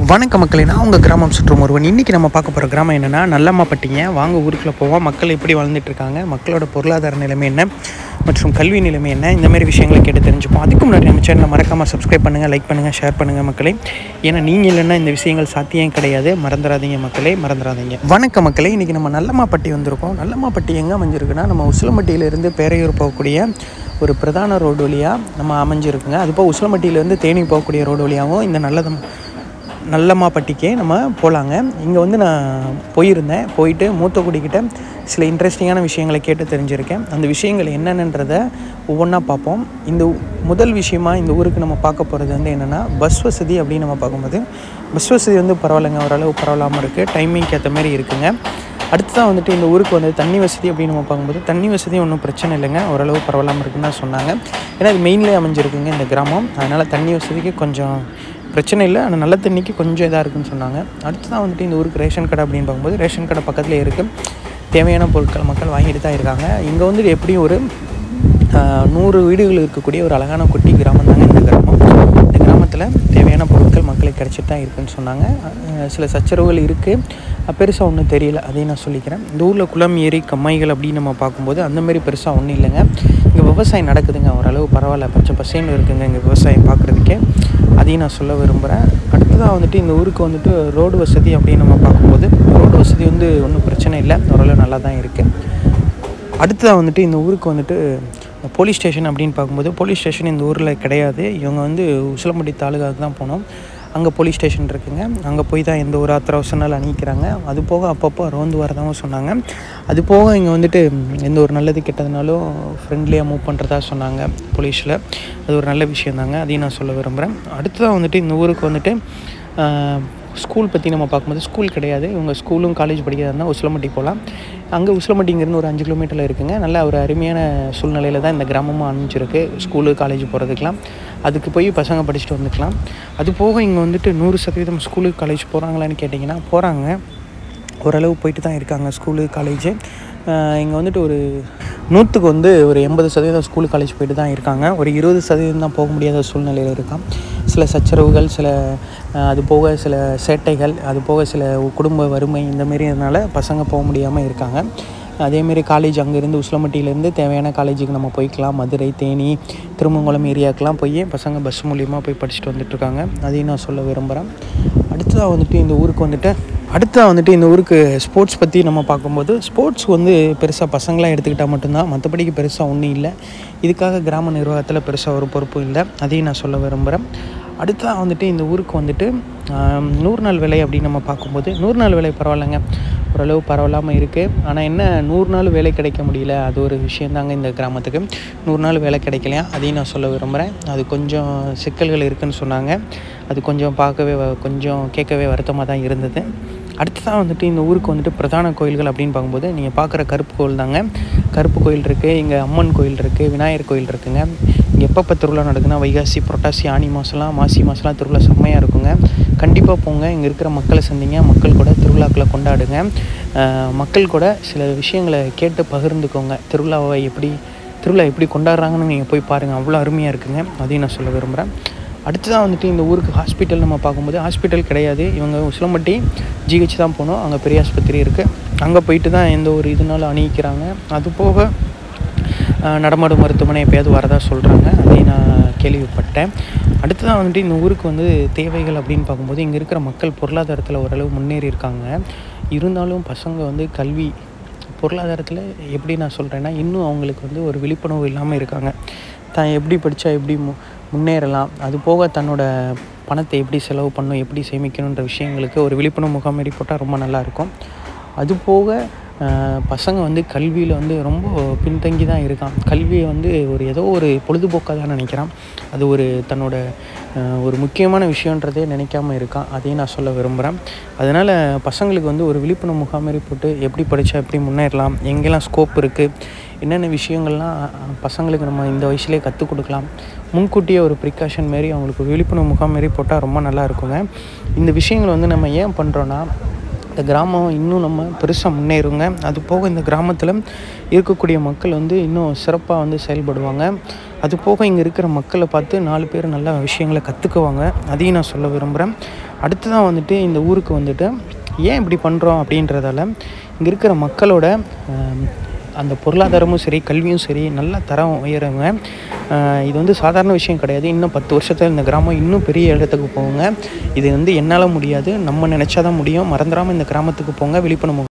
வணக்க மக்களே நான் உங்கள் கிராமம் சுற்றும் ஒருவன் இன்றைக்கி நம்ம பார்க்க போகிற கிராமம் என்னென்னா நல்லம்மாப்பட்டிங்க வாங்க ஊருக்குள்ளே போவோம் மக்கள் எப்படி வாழ்ந்துட்டு இருக்காங்க மக்களோட பொருளாதார நிலைமை என்ன மற்றும் கல்வி நிலைமை என்ன இந்த மாதிரி விஷயங்களை கேட்டு தெரிஞ்சுப்போம் அதுக்கு முன்னாடி நம்ம சேனலை மறக்காமல் சப்ஸ்கிரைப் பண்ணுங்கள் லைக் பண்ணுங்கள் ஷேர் பண்ணுங்கள் மக்களே ஏன்னா நீங்கள் இல்லைன்னா இந்த விஷயங்கள் சாத்தியம் கிடையாது மறந்துடாதீங்க மக்களே மறந்துடாதீங்க வணக்க மக்களே இன்றைக்கி நம்ம நல்லம்மாப்பட்டி வந்திருக்கோம் நல்லம்மாப்பட்டி எங்கே அமைஞ்சிருக்குன்னா நம்ம உசிலம்பட்டியிலேருந்து பேரையூர் போகக்கூடிய ஒரு பிரதான ரோடு வழியாக நம்ம அமைஞ்சிருக்குங்க அதுபோல் உசிலம்பட்டியிலேருந்து தேனி போகக்கூடிய ரோடு வழியாகவும் இந்த நல்லதம் நல்லம்மாப்பட்டிக்கே நம்ம போகலாங்க இங்கே வந்து நான் போயிருந்தேன் போயிட்டு மூத்தக்குடிக்கிட்ட சில இன்ட்ரெஸ்டிங்கான விஷயங்களை கேட்டு தெரிஞ்சிருக்கேன் அந்த விஷயங்கள் என்னென்னன்றதை ஒவ்வொன்றா பார்ப்போம் இந்த ஊ- முதல் விஷயமா இந்த ஊருக்கு நம்ம பார்க்க போகிறது வந்து என்னென்னா பஸ் வசதி அப்படின்னு நம்ம பார்க்கும்போது பஸ் வசதி வந்து பரவாயில்லைங்க ஓரளவு பரவாயில்லாமல் இருக்குது டைமிங்க்கு ஏற்ற மாதிரி இருக்குங்க அடுத்ததான் வந்துட்டு இந்த ஊருக்கு வந்து தண்ணி வசதி அப்படின்னு நம்ம பார்க்கும்போது தண்ணி வசதி ஒன்றும் பிரச்சனை இல்லைங்க ஓரளவு பரவாயில்லாமல் இருக்குன்னு தான் சொன்னாங்க ஏன்னா இது மெயின்லேயே அமைஞ்சிருக்குங்க இந்த கிராமம் அதனால் தண்ணி வசதிக்கு கொஞ்சம் பிரச்சனை இல்லை ஆனால் நல்ல தண்ணிக்கு கொஞ்சம் இதாக இருக்குன்னு சொன்னாங்க அடுத்ததான் வந்துட்டு இந்த ஊருக்கு ரேஷன் கடை அப்படின்னு பார்க்கும்போது ரேஷன் கடை பக்கத்தில் இருக்குது தேவையான பொருட்கள் மக்கள் வாங்கிட்டு தான் இருக்காங்க இங்கே வந்துட்டு எப்படியும் ஒரு ஆஹ், நூறு வீடுகள் இருக்கக்கூடிய ஒரு அழகான குட்டி கிராமம் தாங்க இந்த கிராமம் இந்த கிராமத்தில் தேவையான பொருட்கள் மக்களுக்கு கிடச்சிட்டு தான் இருக்குன்னு சொன்னாங்க ஆஹ், சில சச்சரவுகள் இருக்குது பெருசாக ஒன்றும் தெரியல அதையும் நான் சொல்லிக்கிறேன் இந்த ஊரில் குளம் ஏரி கம்மாய்கள் அப்படின்னு நம்ம பார்க்கும்போது அந்த மாதிரி பெருசாக ஒன்றும் இல்லைங்க இங்கே விவசாயம் நடக்குதுங்க ஓரளவு பரவாயில்ல பச்சை பசேன்னு இருக்குங்க இங்கே விவசாயம் பார்க்குறதுக்கே அதையும் நான் சொல்ல விரும்புகிறேன் அடுத்ததாக வந்துட்டு இந்த ஊருக்கு வந்துட்டு ரோடு வசதி அப்படின்னு நம்ம பார்க்கும்போது ரோடு வசதி வந்து ஒன்றும் பிரச்சனை இல்லை ஓரளவு நல்லா தான் இருக்குது அடுத்ததாக வந்துட்டு இந்த ஊருக்கு வந்துட்டு போலீஸ் ஸ்டேஷன் அப்படின்னு பார்க்கும்போது போலீஸ் ஸ்டேஷன் இந்த ஊரில் கிடையாது இவங்க வந்து உசிலம்பட்டி தாலுகாவுக்கு தான் போனோம் அங்கே போலீஸ் ஸ்டேஷன் இருக்குங்க அங்கே போய் தான் எந்த ஒரு ஆத்திர அவசரனாலும் அணிக்கிறாங்க அது போக அப்பப்போ ரோந்து வரதாகவும் சொன்னாங்க அது போக இங்கே வந்துட்டு எந்த ஒரு நல்லது கெட்டதுனாலும் ஃப்ரெண்ட்லியாக மூவ் பண்ணுறதா சொன்னாங்க போலீஸில் அது ஒரு நல்ல விஷயம் தாங்க அதையும் நான் சொல்ல விரும்புகிறேன் அடுத்ததாக வந்துட்டு இந்த ஊருக்கு வந்துட்டு ஆஹ், ஸ்கூல் பற்றி நம்ம பார்க்கும்போது ஸ்கூல் கிடையாது இவங்க ஸ்கூலும் காலேஜ் படிக்கிறதா இருந்தால் உசிலம்பட்டி போகலாம் அங்கே உசிலம்பட்டிங்கிறது ஒரு அஞ்சு கிலோமீட்டரில் இருக்குங்க நல்ல ஒரு அருமையான சூழ்நிலையில் தான் இந்த கிராமமும் அமைஞ்சிருக்கு ஸ்கூலு காலேஜ் போகிறதுக்கெலாம் அதுக்கு போய் பசங்க படிச்சுட்டு வந்துக்கலாம் அது போக இங்கே வந்துட்டு நூறு சதவீதம் ஸ்கூலுக்கு காலேஜ் போகிறாங்களான்னு கேட்டிங்கன்னா போகிறாங்க ஓரளவு போயிட்டு தான் இருக்காங்க ஸ்கூலு காலேஜு இங்கே வந்துட்டு ஒரு நூற்றுக்கு வந்து ஒரு எண்பது சதவீதம் ஸ்கூலு காலேஜ் போயிட்டு தான் இருக்காங்க ஒரு இருபது சதவீதம் தான் போக முடியாத சூழ்நிலையில் இருக்கான் சில சச்சரவுகள் சில அஹ், அது போக சில சேட்டைகள் அது போக சில குடும்ப வறுமை இந்த மாரினால பசங்க போக முடியாமல் இருக்காங்க அதேமாரி காலேஜ் அங்கேருந்து உசிலம்பட்டியிலேருந்து தேவையான காலேஜுக்கு நம்ம போய்க்கலாம் மதுரை தேனி திருமங்கலம் ஏரியாக்கெலாம் போய் பசங்க பஸ் மூலியமாக போய் படிச்சுட்டு வந்துட்டுருக்காங்க அதையும் நான் சொல்ல விரும்புகிறேன் அடுத்ததாக வந்துட்டு இந்த ஊருக்கு வந்துட்டு அடுத்ததாக வந்துட்டு இந்த ஊருக்கு ஸ்போர்ட்ஸ் பற்றி நம்ம பார்க்கும்போது ஸ்போர்ட்ஸ் வந்து பெருசாக பசங்களாக எடுத்துக்கிட்டால் மட்டும்தான் மற்றபடிக்கு பெருசாக ஒன்றும் இல்லை இதுக்காக கிராம நிர்வாகத்தில் பெருசாக ஒரு பொறுப்பும் இல்லை அதையும் நான் சொல்ல விரும்புகிறேன் அடுத்ததாக வந்துட்டு இந்த ஊருக்கு வந்துட்டு ஆம், நூறு நாள் வேலை அப்படின்னு நம்ம பார்க்கும்போது நூறு நாள் வேலை பரவாயில்லைங்க ஓரளவு பரவாயில்லாமல் இருக்குது ஆனால் என்ன நூறு நாள் வேலை கிடைக்க முடியல அது ஒரு விஷயந்தாங்க இந்த கிராமத்துக்கு நூறு நாள் வேலை கிடைக்கலையா அதையும் நான் சொல்ல விரும்புகிறேன் அது கொஞ்சம் சிக்கல்கள் இருக்குன்னு சொன்னாங்க அது கொஞ்சம் பார்க்கவே வ- கொஞ்சம் கேட்கவே வருத்தமாக தான் இருந்தது அடுத்ததாக வந்துட்டு இந்த ஊருக்கு வந்துட்டு பிரதான கோயில்கள் அப்படின்னு பார்க்கும்போது நீங்கள் பார்க்குற கருப்பு கோயில் தாங்க கருப்பு கோயில் இருக்குது இங்கே அம்மன் கோயில் இருக்குது விநாயகர் கோயில் இருக்குங்க இங்கே எப்பப்போ திருவிழா நடக்குதுன்னா வைகாசி புரட்டாசி ஆனி மாதம்லாம் மாசி மாதம்லாம் திருவிழா செம்மையாக இருக்குங்க கண்டிப்பாக போங்க இங்கே இருக்கிற மக்களை சந்திங்க மக்கள் கூட திருவிழாக்களை கொண்டாடுங்க அஹ் மக்கள் கூட சில விஷயங்களை கேட்டு பகிர்ந்துக்கோங்க திருவிழாவை எப்படி திருவிழா எப்படி கொண்டாடுறாங்கன்னு நீங்கள் போய் பாருங்கள் அவ்வளோ அருமையாக இருக்குங்க அதையும் நான் சொல்ல விரும்புகிறேன் அடுத்ததான் வந்துட்டு இந்த ஊருக்கு ஹாஸ்பிட்டல் நம்ம பார்க்கும்போது ஹாஸ்பிட்டல் கிடையாது இவங்க உசிலம்பட்டி ஜிஹெச் தான் போகணும் அங்கே பெரிய ஆஸ்பத்திரி இருக்குது அங்கே போயிட்டு தான் எந்த ஒரு இதுனாலும் அணிவிக்கிறாங்க அது போக ஆஹ், நடமாடும் மருத்துவமனை எப்பயாவது வரதா சொல்கிறாங்க அதை நான் கேள்விப்பட்டேன் அடுத்ததான் வந்துட்டு இந்த ஊருக்கு வந்து தேவைகள் அப்படின்னு பார்க்கும்போது இங்கே இருக்கிற மக்கள் பொருளாதாரத்தில் ஓரளவு முன்னேறி இருக்காங்க இருந்தாலும் பசங்க வந்து கல்வி பொருளாதாரத்தில் எப்படி நான் சொல்கிறேன்னா இன்னும் அவங்களுக்கு வந்து ஒரு விழிப்புணர்வு இல்லாமல் இருக்காங்க தான் எப்படி படித்தா எப்படி மு முன்னேறலாம் அது போக தன்னோட பணத்தை எப்படி செலவு பண்ணணும் எப்படி சேமிக்கணுன்ற விஷயங்களுக்கு ஒரு விழிப்புணர்வு முகாமாரி போட்டால் ரொம்ப நல்லாயிருக்கும் அது போக ஆஹ், பசங்க வந்து கல்வியில் வந்து ரொம்ப பின்தங்கி தான் இருக்கான் கல்வியை வந்து ஒரு ஏதோ ஒரு பொழுதுபோக்காக தான் நினைக்கிறான் அது ஒரு தன்னோட ஆஹ், ஒரு முக்கியமான விஷயன்றதே நினைக்காம இருக்கான் அதையும் நான் சொல்ல விரும்புகிறேன் அதனால் பசங்களுக்கு வந்து ஒரு விழிப்புணர்வு முகாமாரி போட்டு எப்படி படித்தா எப்படி முன்னேறலாம் எங்கெல்லாம் ஸ்கோப் இருக்குது என்னென்ன விஷயங்கள்லாம் அஹ், பசங்களுக்கு நம்ம இந்த வயசுலேயே கற்றுக் கொடுக்கலாம் முன்கூட்டியே ஒரு ப்ரிகாஷன் மாரி அவங்களுக்கு ஒரு விழிப்புணர்வு முகாம் மாரி போட்டால் ரொம்ப நல்லா இருக்குங்க இந்த விஷயங்கள் வந்து நம்ம ஏன் பண்ணுறோன்னா இந்த கிராமம் இன்னும் நம்ம பெருசாக முன்னேறுங்க அது போக இந்த கிராமத்தில் இருக்கக்கூடிய மக்கள் வந்து இன்னும் சிறப்பாக வந்து செயல்படுவாங்க அது போக இங்கே இருக்கிற மக்களை பார்த்து நாலு பேர் நல்ல விஷயங்களை கற்றுக்குவாங்க அதையும் நான் சொல்ல விரும்புகிறேன் அடுத்ததான் வந்துட்டு இந்த ஊருக்கு வந்துட்டு ஏன் இப்படி பண்ணுறோம் அப்படின்றதால இங்கே இருக்கிற மக்களோட ஆம், அந்த பொருளாதாரமும் சரி கல்வியும் சரி நல்ல தரம் உயருங்க ஆஹ் இது வந்து சாதாரண விஷயம் கிடையாது இன்னும் பத்து வருஷத்தில் இந்த கிராமம் இன்னும் பெரிய இடத்துக்கு போகுங்க இது வந்து என்னால் முடியாது நம்ம நினச்சா தான் முடியும் மறந்துடாமல் இந்த கிராமத்துக்கு போங்க விழிப்புணர்வு